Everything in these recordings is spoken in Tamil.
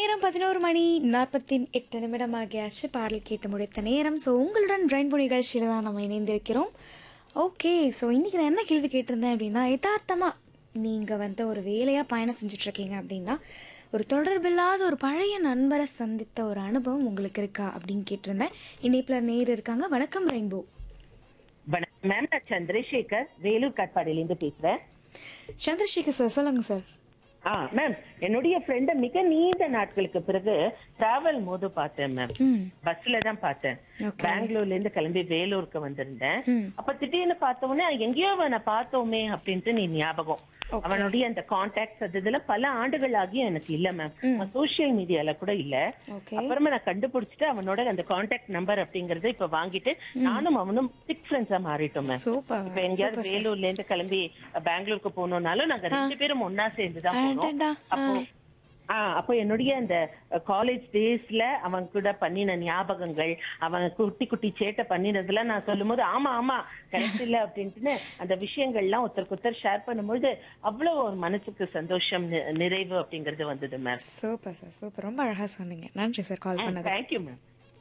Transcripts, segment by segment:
நேரம் பதினோரு மணி நாற்பத்தி எட்டு நிமிடம் ஆகியாச்சு பாடல் கேட்டு முடித்த நேரம் ஸோ உங்களுடன் ரெயின்போ நிகழ்ச்சியில் தான் நம்ம இணைந்திருக்கிறோம் ஓகே ஸோ இன்றைக்கி நான் என்ன கேள்வி கேட்டிருந்தேன் அப்படின்னா யதார்த்தமாக நீங்கள் வந்து ஒரு வேலையாக பயணம் செஞ்சுட்ருக்கீங்க அப்படின்னா ஒரு தொடர்பில்லாத ஒரு பழைய நண்பரை சந்தித்த ஒரு அனுபவம் உங்களுக்கு இருக்கா அப்படின்னு கேட்டிருந்தேன் இணைப்பில் நேர் இருக்காங்க வணக்கம் ரெயின்போ வணக்கம் மேம் நான் சந்திரசேகர் வேலூர் காட்பாடியிலேருந்து பேசுறேன் சந்திரசேகர் சார் சொல்லுங்கள் சார் ஆ மேம் என்னுடைய ஃப்ரெண்ட மிக நீண்ட நாட்களுக்கு பிறகு டிராவல் போது பார்த்தேன் மேம் ம் பஸ்ல தான் பார்த்தேன் Okay. பெங்களூர்ல இருந்து கிளம்பி வேலூருக்கு வந்திருந்தேன் ம் அப்ப திடீர்னு பார்த்த உடனே எங்கேயோ அவனை பார்த்தோமே அப்படின்ட்டு நீ ஞாபகம் Okay. அவனுடைய அந்த கான்டாக்ட்ஸ் அது இதுல பல ஆண்டுகள் ஆகியும் எனக்கு இல்ல மேம் சோசியல் மீடியால கூட இல்ல ஓகே அப்புறமா நான் கண்டுபிடிச்சிட்டு அவனோட அந்த கான்டாக்ட் நம்பர் அப்படிங்கறத இப்ப வாங்கிட்டு நானும் அவனும் திக் ஃப்ரெண்ட்ஸா மாறிட்டோம் மேம் சூப்பர் இப்ப எங்கேயாவது வேலூர்ல இருந்து கிளம்பி பெங்களூருக்கு போகணும்னாலும் நாங்க ரெண்டு பேரும் ஒன்னா சேர்ந்து தான் போனோம் அடடா. அப்போ ஆ அப்போ என்னுடைய அந்த காலேஜ் டேஸ்ல அவன் கூட பண்ணின ஞாபகங்கள் அவன் குட்டி குட்டி சேட்டை பண்ணினதுல நான் சொல்லும்போது ஆமா ஆமா கரெக்ட் இல்ல அப்படின்ட்டு அந்த விஷயங்கள்லாம் ஒருத்தருக்கு ஒருத்தர் ஷேர் பண்ணும்போது அவ்வளவு ஒரு மனசுக்கு சந்தோஷம் நி- நிறைவு அப்படிங்கறது வந்தது மேம் சூப்பர் சார் சூப்பர் ரொம்ப அழகாக சொன்னீங்க நன்றி சார் கால் பண்ணது தேங்க்யூ மேம்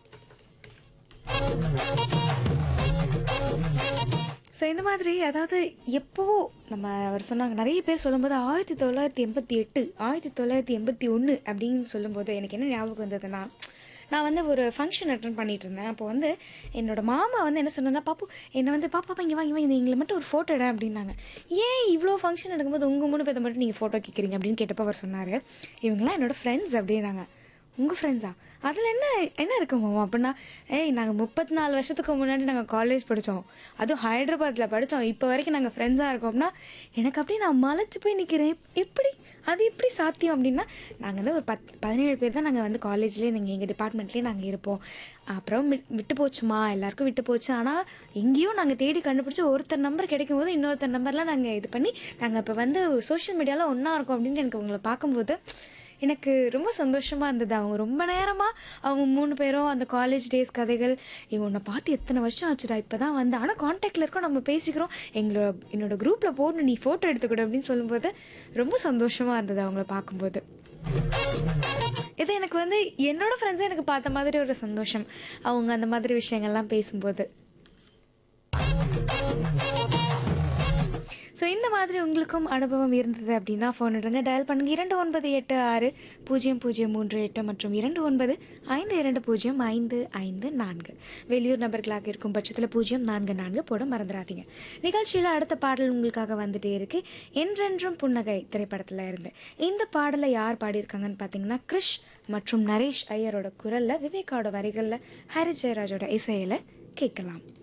ஸோ இந்த மாதிரி அதாவது எப்போவோ நம்ம அவர் சொன்னாங்க நிறைய பேர் சொல்லும்போது ஆயிரத்தி தொள்ளாயிரத்தி எண்பத்தி எட்டு ஆயிரத்தி தொள்ளாயிரத்தி எண்பத்தி ஒன்று அப்படின்னு சொல்லும்போது எனக்கு என்ன ஞாபகம் வந்ததுன்னா நான் வந்து ஒரு ஃபங்க்ஷன் அட்டன் பண்ணிட்டு இருந்தேன் அப்போ வந்து என்னோட மாமா வந்து என்ன சொன்னா பாப்பு என்னை வந்து பாப்பா இங்கே வாங்கி வாங்கி எங்களை மட்டும் ஒரு ஃபோட்டோ எடு அப்படின்னாங்க ஏன் இவ்வளோ ஃபங்க்ஷன் எடுக்கும்போது உங்கள் மூணு பேர்த்த மட்டும் நீங்கள் ஃபோட்டோ கேட்குறீங்க அப்படின்னு கேட்டப்போ அவர் சொன்னார் இவங்கெல்லாம் என்னோட ஃப்ரெண்ட்ஸ் அப்படின்னாங்க உங்கள் ஃப்ரெண்ட்ஸா அதில் என்ன என்ன இருக்கு மாமா அப்படின்னா ஏய் நாங்கள் முப்பத்தி நாலு வருஷத்துக்கு முன்னாடி நாங்கள் காலேஜ் படித்தோம் அதுவும் ஹைதராபாத்தில் படித்தோம் இப்போ வரைக்கும் நாங்கள் ஃப்ரெண்ட்ஸாக இருக்கோம் அப்படின்னா எனக்கு அப்படியே நான் மலைச்சு போய் நிற்கிறேன் எப்படி அது எப்படி சாத்தியம் அப்படின்னா நாங்கள் வந்து ஒரு பத் பதினேழு பேர் தான் நாங்கள் வந்து காலேஜ்லேயே நீங்கள் எங்கள் டிபார்ட்மெண்ட்லேயே நாங்கள் இருப்போம் அப்புறம் விட்- விட்டு போச்சுமா எல்லாருக்கும் விட்டு போச்சு ஆனால் எங்கேயும் நாங்கள் தேடி கண்டுபிடிச்சி ஒருத்தர் நம்பர் கிடைக்கும் போது இன்னொருத்தர் நம்பர்லாம் நாங்கள் இது பண்ணி நாங்கள் இப்போ வந்து சோஷியல் மீடியாவில் ஒன்றா இருக்கோம் அப்படின்னு எனக்கு உங்களை பார்க்கும்போது எனக்கு ரொம்ப சந்தோஷமாக இருந்தது அவங்க ரொம்ப நேரமாக அவங்க மூணு பேரும் அந்த காலேஜ் டேஸ் கதைகள் இவன் உன்னை பார்த்து எத்தனை வருஷம் ஆச்சுடா இப்போ தான் வந்து ஆனால் காண்டாக்டில் இருக்கோம் நம்ம பேசிக்கிறோம் எங்களோட என்னோட குரூப்பில் போட்டு நீ ஃபோட்டோ எடுத்துக்கிடு அப்படின்னு சொல்லும்போது ரொம்ப சந்தோஷமாக இருந்தது அவங்கள பார்க்கும்போது இது எனக்கு வந்து என்னோட ஃப்ரெண்ட்ஸே எனக்கு பார்த்த மாதிரி ஒரு சந்தோஷம் அவங்க அந்த மாதிரி விஷயங்கள்லாம் பேசும்போது ஸோ இந்த மாதிரி உங்களுக்கும் அனுபவம் இருந்தது அப்படின்னா ஃபோன் எடுங்க டயல் பண்ணுங்க இரண்டு ஒன்பது எட்டு ஆறு பூஜ்ஜியம் பூஜ்ஜியம் மூன்று எட்டு மற்றும் இரண்டு ஒன்பது ஐந்து இரண்டு பூஜ்ஜியம் ஐந்து ஐந்து நான்கு வெளியூர் நபர்களாக இருக்கும் பட்சத்தில் பூஜ்ஜியம் நான்கு நான்கு போட மறந்துடாதீங்க நிகழ்ச்சியில் அடுத்த பாடல் உங்களுக்காக வந்துட்டே இருக்கு என்றென்றும் புன்னகை திரைப்படத்தில் இருந்து இந்த பாடலை யார் பாடியிருக்காங்கன்னு பார்த்தீங்கன்னா கிரிஷ் மற்றும் நரேஷ் ஐயரோட குரலில் விவேகாவோட வரிகளில் ஹரி ஜெயராஜோட இசையில் கேட்கலாம்